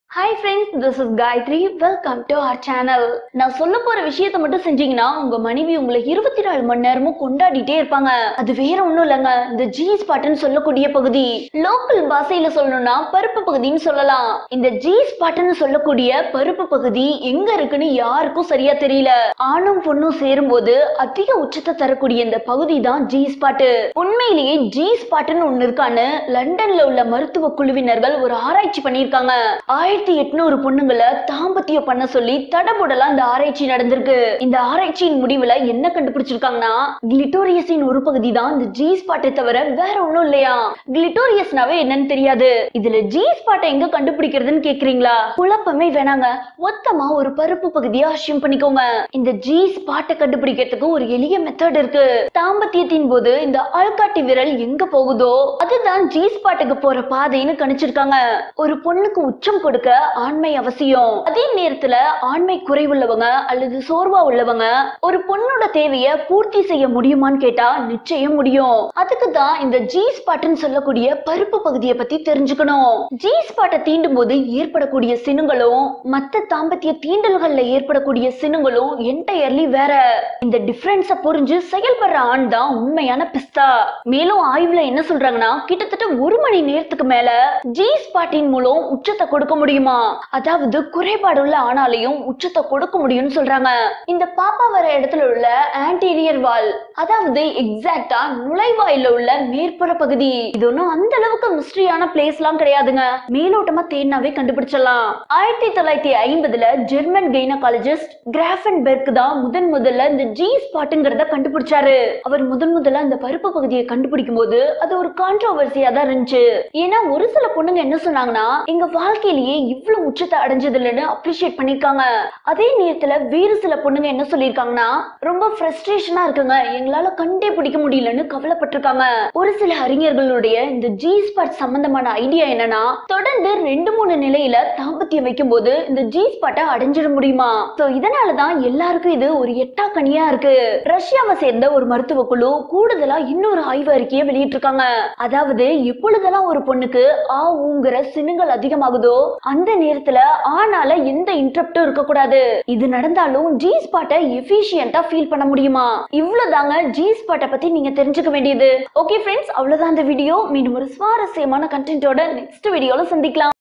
hi friends this is Gayathri welcome to our channel நான் சொல்ல போற விஷயத்த மட்டும் செஞ்சீங்கன்னா உங்க மனைவி உங்களை இருபத்தி நாலு மணி நேரமும் கொண்டாடிட்டே இருப்பாங்க அது வேற ஒண்ணும் இல்லைங்க இந்த ஜி ஸ்பாட்னு சொல்லக்கூடிய பகுதி லோக்கல் பாஷையில சொல்லணும்னா பருப்பு பகுதின்னு சொல்லலாம் இந்த ஜி ஸ்பாட்னு சொல்லக்கூடிய பருப்பு பகுதி எங்க இருக்குன்னு யாருக்கும் சரியா தெரியல ஆணும் பொண்ணும் சேரும்போது அதிக உச்சத்தை தரக்கூடிய இந்த பகுதி தான் ஜி ஸ்பாட்டு உண்மையிலேயே ஜி ஸ்பாட்னு ஒண்ணு இருக்கான்னு லண்டன்ல உள்ள மருத்துவ குழுவினர்கள் ஒரு ஆராய்ச்சி பண்ணியிருக்காங்க ஆயிரத்தி எட்நூறு பொண்ணுங்களை தாம்பத்தியம் பண்ண சொல்லி தடபுடலாம் இந்த ஆராய்ச்சி நடந்திருக்கு இந்த ஆராய்ச்சியின் முடிவுல என்ன கண்டுபிடிச்சிருக்காங்கன்னா கிளிட்டோரியஸின் ஒரு பகுதி தான் இந்த ஜி ஸ்பாட்டை தவிர வேற ஒண்ணும் இல்லையா கிளிட்டோரியஸ்னாவே என்னன்னு தெரியாது இதுல ஜி ஸ்பாட்டை எங்க கண்டுபிடிக்கிறதுன்னு கேக்குறீங்களா குழப்பமே வேணாங்க மொத்தமா ஒரு பருப்பு பகுதியா அசியம் பண்ணிக்கோங்க இந்த ஜி ஸ்பாட்டை கண்டுபிடிக்கிறதுக்கு ஒரு எளிய மெத்தட் இருக்கு தாம்பத்தியத்தின் போது இந்த ஆள்காட்டி விரல் எங்க போகுதோ அதுதான் ஜி ஸ்பாட்டுக்கு போற பாதைன்னு கணிச்சிருக்காங்க ஒரு பொண்ணுக்கு உச்சம் கொடுக்க ஆண்மை அவசியம் அதே நேரத்துல ஆண்மை குறைவுள்ளவங்க அல்லது சோர்வா உள்ளவங்க ஒரு பொண்ணோட தேவைய பூர்த்தி செய்ய முடியுமான்னு கேட்டா நிச்சயம் முடியும் அதுக்கு தான் இந்த ஜி ஸ்பாட்னு சொல்லக்கூடிய பருப்பு பகுதியை பத்தி தெரிஞ்சுக்கணும் ஜி ஸ்பாட்டை தீண்டும் போது ஏற்படக்கூடிய சினுங்களும் மத்த தாம்பத்திய தீண்டல்கள்ல ஏற்படக்கூடிய சினுங்களும் என்டையர்லி வேற இந்த டிஃபரன்ஸ புரிஞ்சு செயல்படுற ஆண் தான் உண்மையான பிஸ்தா மேலும் ஆய்வுல என்ன சொல்றாங்கன்னா கிட்டத்தட்ட ஒரு மணி நேரத்துக்கு மேல ஜி ஸ்பாட்டின் மூலம் உச்சத்தை கொடுக்க முடியுமா அதாவது குறைபாடுள்ள ஆணாலையும் உச்சத்தை கொடுக்க முடியும்னு சொல்றாங்க இந்த பாப்பா வர இடத்துல உள்ள ஆன்டீரியர் வால் அதாவது எக்ஸாக்டா நுழைவாயில உள்ள மேற்புற பகுதி இது ஒன்றும் அந்த அளவுக்கு மிஸ்டரியான பிளேஸ்லாம் கிடையாதுங்க மேலோட்டமா தேடினாவே கண்டுபிடிச்சிடலாம் ஆயிரத்தி தொள்ளாயிரத்தி ஐம்பதுல ஜெர்மன் கைனகாலஜிஸ்ட் கிராஃபன் பெர்க் தான் முதன் முதல்ல இந்த ஜி ஸ்பாட்டுங்கிறத கண்டுபிடிச்சாரு அவர் முதன் முதல்ல அந்த பருப்பு பகுதியை கண்டுபிடிக்கும் போது அது ஒரு கான்ட்ரோவர்சியா தான் இருந்துச்சு ஏன்னா ஒரு சில பொண்ணுங்க என்ன சொன்னாங்கன்னா எங்க வாழ்க்கையிலேயே இவ்வளவு உச்சத்தை அடைஞ்சது இல்லைன்னு அப்ரிஷியேட் பண்ணிருக்காங்க அதே நேரத்துல வேறு சில பொண்ணுங்க என்ன சொல்லியிருக்காங்கன்னா ரொம்ப ஃப்ரஸ்ட்ரேஷனா இருக்குங்க எங்களால கண்டே பிடிக்க முடியலன்னு கவலைப்பட்டிருக்காங்க ஒரு சில அறிஞர்களுடைய இந்த ஜி ஸ்பாட் சம்பந்தமான ஐடியா என்னன்னா தொடர்ந்து ரெண்டு மூணு நிலையில தாம்பத்தியம் வைக்கும் போது இந்த ஜி ஸ்பாட்டை அடைஞ்சிட முடியுமா சோ இதனாலதான் எல்லாருக்கும் இது ஒரு எட்டா கனியா இருக்கு ரஷ்யாவை சேர்ந்த ஒரு மருத்துவ குழு கூடுதலா இன்னொரு ஆய்வு அறிக்கையை வெளியிட்டிருக்காங்க அதாவது எப்பொழுதெல்லாம் ஒரு பொண்ணுக்கு ஆ ஊங்கிற சினுங்கள் அதிகமாகுதோ அந்த நேரத்துல ஆனால எந்த இன்டரப்டும் இருக்கக்கூடாது இது நடந்தாலும் ஜி ஸ்பாட்டை எஃபிஷியன்டா ஃபீல் பண்ண முடியுமா இவ்வளவுதாங்க ஜி ஸ்பாட்டை பத்தி நீங்க தெரிஞ்சுக்க வேண்டியது ஓகே ஃப்ரெண்ட்ஸ் அவ்வளவுதான் இந்த வீடியோ மீண்டும் ஒரு சுவாரஸ்யமான கண்டென்ட்டோட நெக்ஸ்ட் வீடியோல சந்திக்கலாம்